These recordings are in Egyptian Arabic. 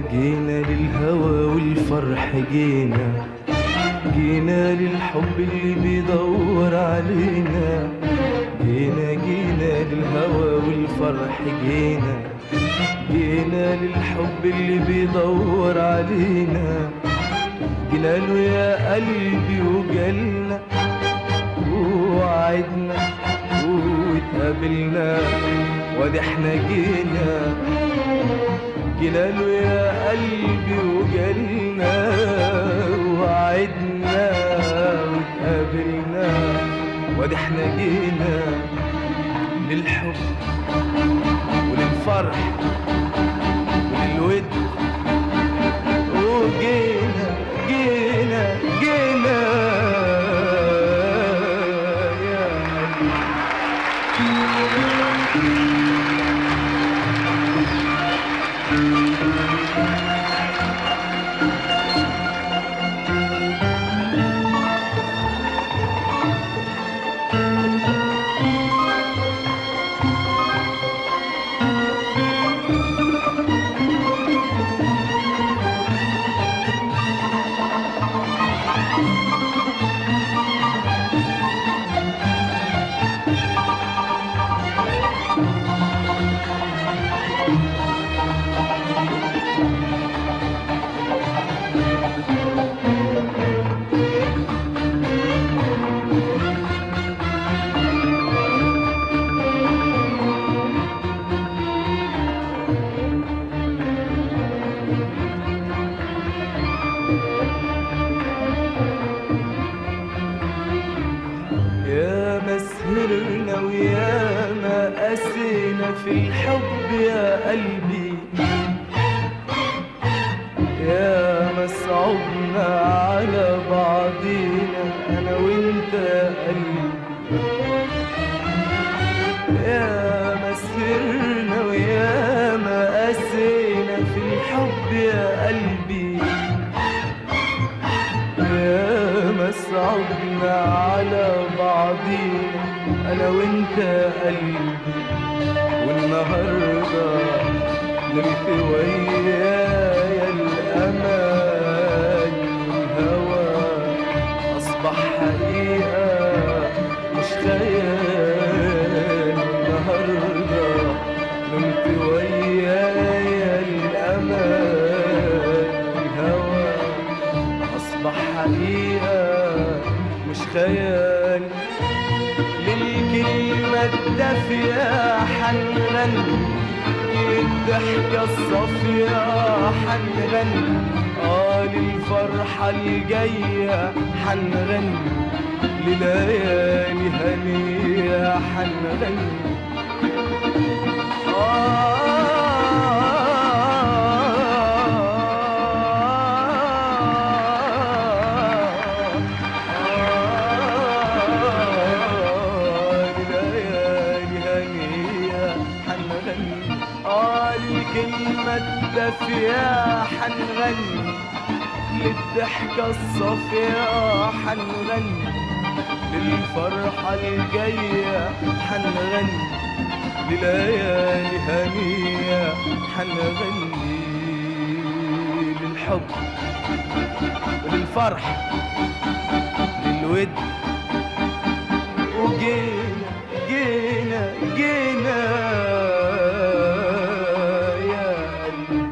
جينا للهوى والفرح جينا جينا للحب اللي بيدور علينا جينا جينا للهوى والفرح جينا جينا للحب اللي بيدور علينا جينا له يا قلبي وجالنا ووعدنا واتقابلنا وادي احنا جينا جينا له يا قلبي وجالنا وعدنا واتقابلنا وادي احنا جينا للحب وللفرح وللود وجينا جينا جينا يا قلبي يا ما سهرنا ويا ما قسينا في الحب يا قلبي يا ما صعبنا على بعضينا انا وانت يا قلبي يا ما سهرنا ويا ما قسينا في الحب يا قلبي يا ما صعبنا على بعضينا انا وانت يا قلبي والنهارده نلقي ويايا الامان والهوى اصبح حقيقه مش خيال النهارده نلقي ويايا الامان والهوى أصبح حقيقة مش خيال للكلمة الدافية حنغني للضحكة الصافية حنغني آه للفرحة الجاية حنغني لليالي هنية حنغني الكلمة الدافية حنغني للضحكة الصافية حنغني للفرحة الجاية حنغني لليالي هنية حنغني للحب وللفرح للود وجينا جينا جينا يا قلبي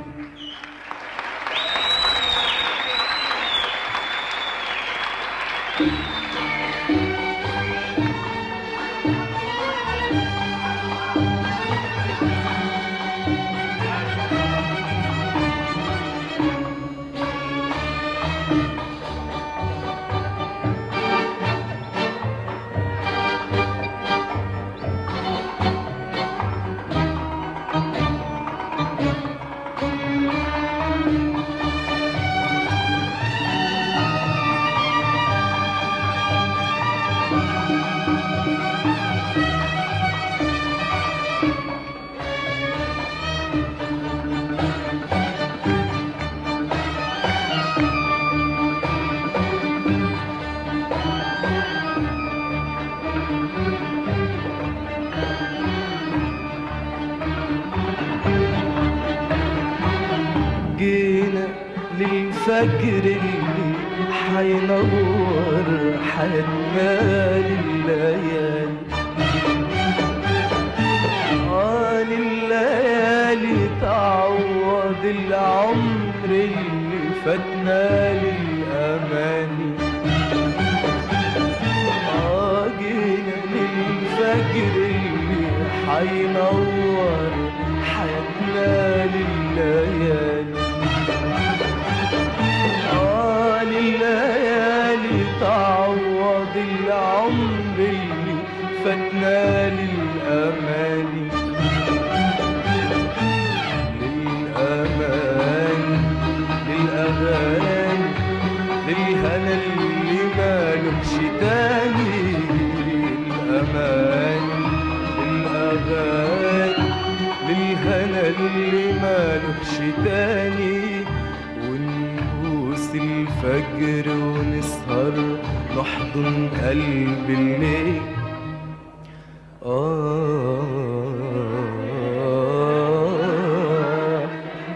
للفجر اللي حينور حياتنا لليالي آه لليالي تعوض العمر اللي فاتنا للأماني آه جينا للفجر اللي حينور حياتنا لليالي آه لليالي تعوض العمر اللي فاتنا للأماني للأمان للأغاني للهنا اللي مالهمش تاني للأمان للأغاني للهنا اللي مالهمش تاني ونبوس الفجر ونسهر نحضن قلب الليل آه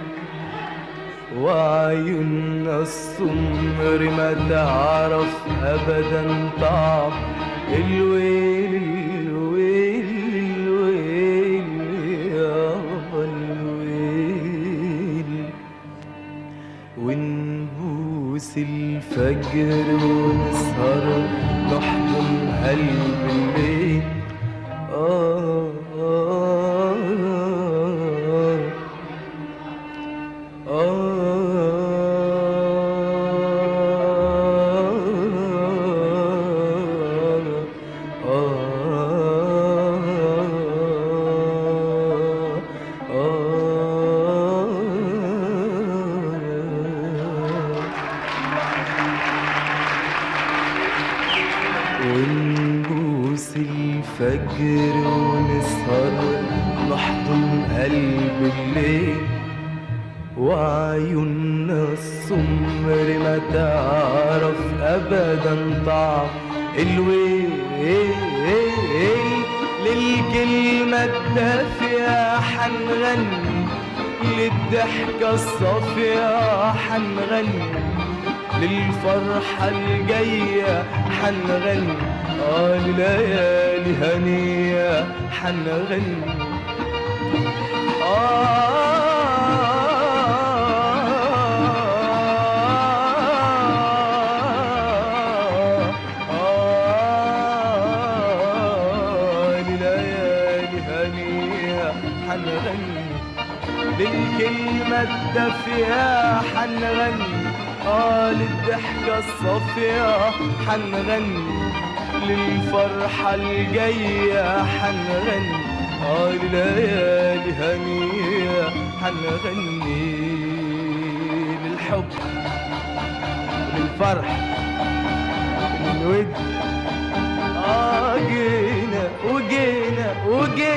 وعيوننا السمر ما تعرف أبدا طعم الويل الويل الويل يابا الويل ونبوس الفجر ونسهر نحضن قلب الليل آه آه آه ونبوس الفجر ونسهر نحضن قلب الليل وعيوننا السمر ما تعرف ابدا طعم الويل للكلمة الدافية حنغني للضحكة الصافية حنغني للفرحة الجاية حنغني اه لليالي هنية حنغني آه آه لليالي هنية حنغني للكلمة الدافية حنغني آه للضحكة الصافية حنغني للفرحة الجاية حنغني آه لليالي هنية حنغني للحب للفرح للود آه جينا وجينا وجينا